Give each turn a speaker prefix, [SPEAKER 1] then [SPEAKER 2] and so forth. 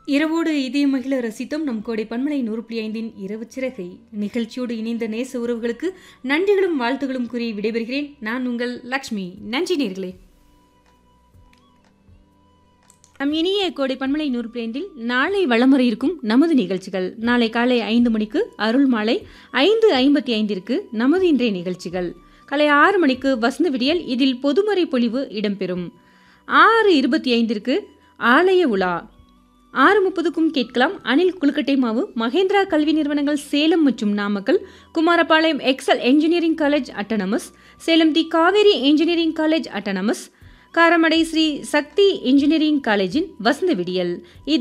[SPEAKER 1] இரவோடு இதய மகிழ ரசித்தோம் நம் கோடை பன்மலை நூறு புள்ளி ஐந்தின் இரவு சிறகை நிகழ்ச்சியோடு இணைந்த நேச உறவுகளுக்கு நன்றிகளும் வாழ்த்துகளும் கூறி விடைபெறுகிறேன் நான் உங்கள் லக்ஷ்மி நன்றி நேர்களே நம் இனிய கோடை பன்மலை நூறு பிளேண்டில் நாளை வளமுறை இருக்கும் நமது நிகழ்ச்சிகள் நாளை காலை ஐந்து மணிக்கு அருள் மாலை ஐந்து ஐம்பத்தி ஐந்திற்கு நமது இன்றைய நிகழ்ச்சிகள் காலை ஆறு மணிக்கு வசந்த விடியல் இதில் பொதுமறை பொழிவு இடம்பெறும் ஆறு இருபத்தி ஐந்திற்கு ஆலய உலா ஆறு முப்பதுக்கும் கேட்கலாம் அனில் குளுக்கட்டை மாவு மகேந்திரா கல்வி நிறுவனங்கள் சேலம் மற்றும் Namakkal Kumarapalayam Excel engineering college autonomous Salem the Kaveri engineering college autonomous Karamadai Sri Sakthi engineering காலேஜின் வசந்த விடியல் இது